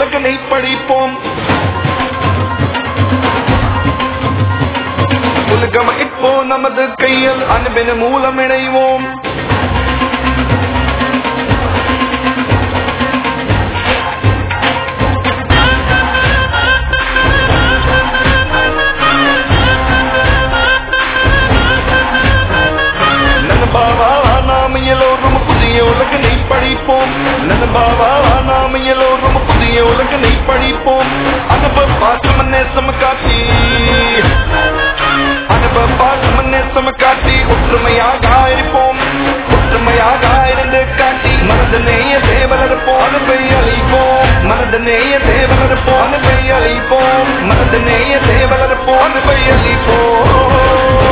உலகனை படிப்போம் உலகம் இப்போ நமது கையில் அன்பின் மூலம் இணைவோம் நண்பாவா நாம் எல்லோரும் புதிய உலகனை படிப்போம் நண்பாவா நாம் எல்லோரும் புதிய உலகனை படிப்போம் அனுபவ பாசம் நேசம் காட்டி அனுபவ பாசம் நேசம் காட்டி ஒற்றுமையாக இருப்போம் ஒற்றுமையாக இருந்து காட்டி மனது நேய தேவலர்ப்போம் அனுப்பை அழிப்போம் மனது நேய தேவலர்ப்போம் அனுப்பை அழிப்போம் மனது நேய தேவலர்ப்போம் அனுப்பை அழிப்போம்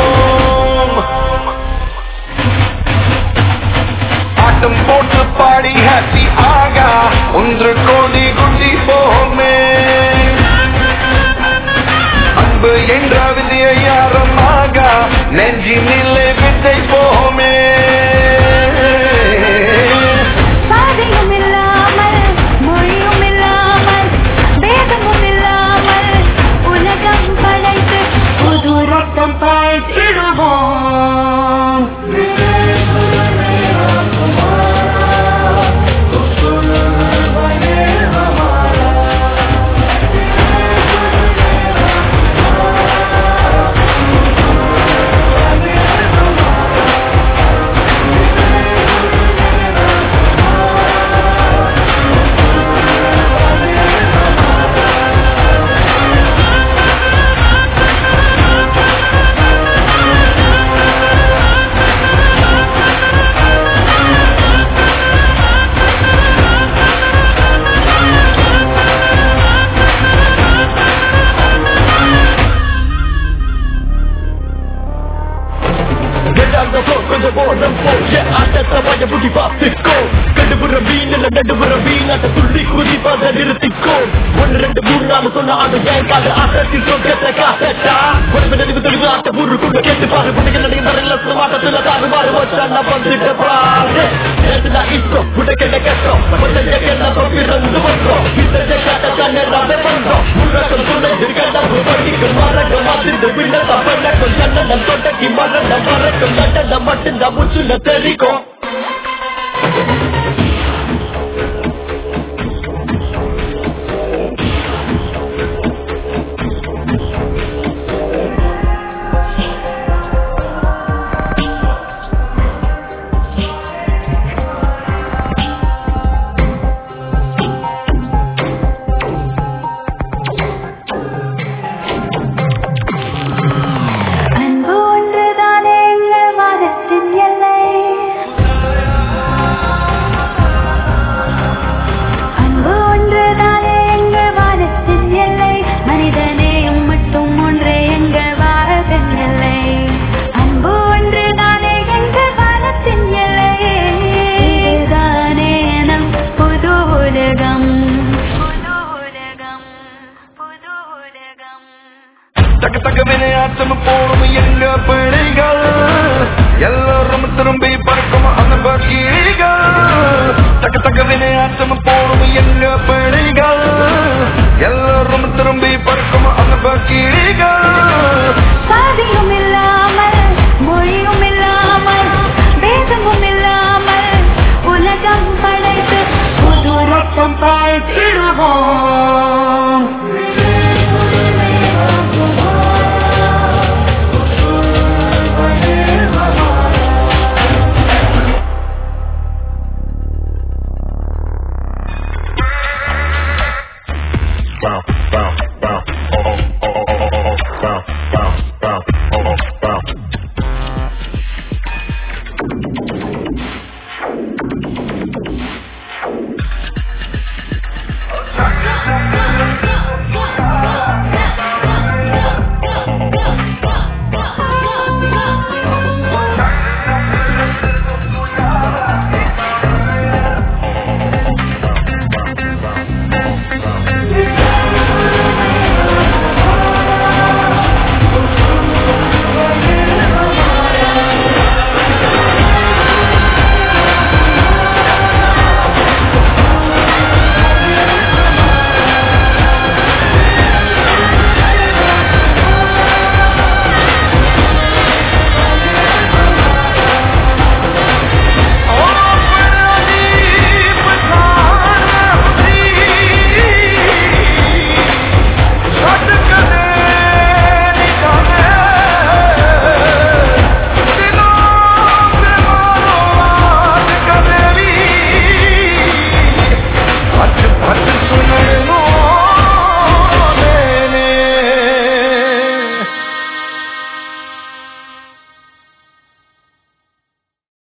ஆட்டம் போட்டு பாடி ஹாப்பி ஆகா ஒன்று கோடி குட்டி போமே அன்பு என்ற விதியை யாரமாக நெஞ்சினிலே வித்தை போமே சாதியும் இல்லாமல் மொழியும் இல்லாமல் வேதமும் இல்லாமல் உலகம் படைத்து புது ரத்தம் பாய்ச்சிடுவோம் Get on the floor, கொஞ்சம் ஓரம் போ என் ஆட்டத்தை வாய புடி பார்த்துக்கோ கண்டுபுற மீன் இல்ல நடுபுற மீன் அட்ட துள்ளி குதிப்பத நிறுத்திக்கோ ஒன்னு ரெண்டு மூணு நாலு சொன்ன அது ஏன் காது ஆட்டத்தில் சொர்க்கத்தை காட்டட்டா உடம்பு நடிவு தெளிவு ஆட்ட ஊருக்குள்ள கேட்டு பாரு புடிக்க நடிகை வரல மாட்டத்துல தாறு மாறு வச்சா நான் வந்துட்டு பாரு நேற்றுனா இஷ்டம் உடக்கெட்ட கஷ்டம் கொஞ்சம் என்ன பிறந்து வந்தோம் இந்த காட்ட கண்ணை பண்றோம் முன்னக்கம் துணை இருக்கா படிக்க மாறக்க மாத்திருந்து பின்ன தப்பண்ண கொஞ்சம் நம்ம தொட்டக்கி மரண மறக்க லண்ட மட்டும் தமுச்சுல தெரிக்கும் அன்பு ஒன்றுதானே எங்கள் வாதத்தின் எல்லை அன்பு ஒன்றுதானே எங்கள் வாதத்தின் எல்லை மனிதநேயம் மட்டும் ஒன்றே எங்கள் வாதத்தின் எல்லை அன்பு ஒன்றுதானே எங்கள் வாதத்தின் எல்லை இதுதானே நம் புது உலகம் புது உலகம் புது உலகம் தக்க தக்க வினையாட்டம் போடும் எங்க பிழைகள் எல்லாரும் திரும்பி பறக்கும் அனுபவ கீழிகள் தக்க தக்க வினையாட்டம் போடும் எங்க பிழைகள் எல்லாரும் திரும்பி பறக்கும் அனுபவ கீழிகள் சாதியும் இல்லாமல் மொழியும் இல்லாமல் வேதமும் இல்லாமல் உலகம் படைத்து புது ரத்தம் பாய்ச்சிடுவோம் bow, bow, bow, oh, oh, oh, oh, oh, oh, bow, bow, bow, oh, oh, bow. Thank you.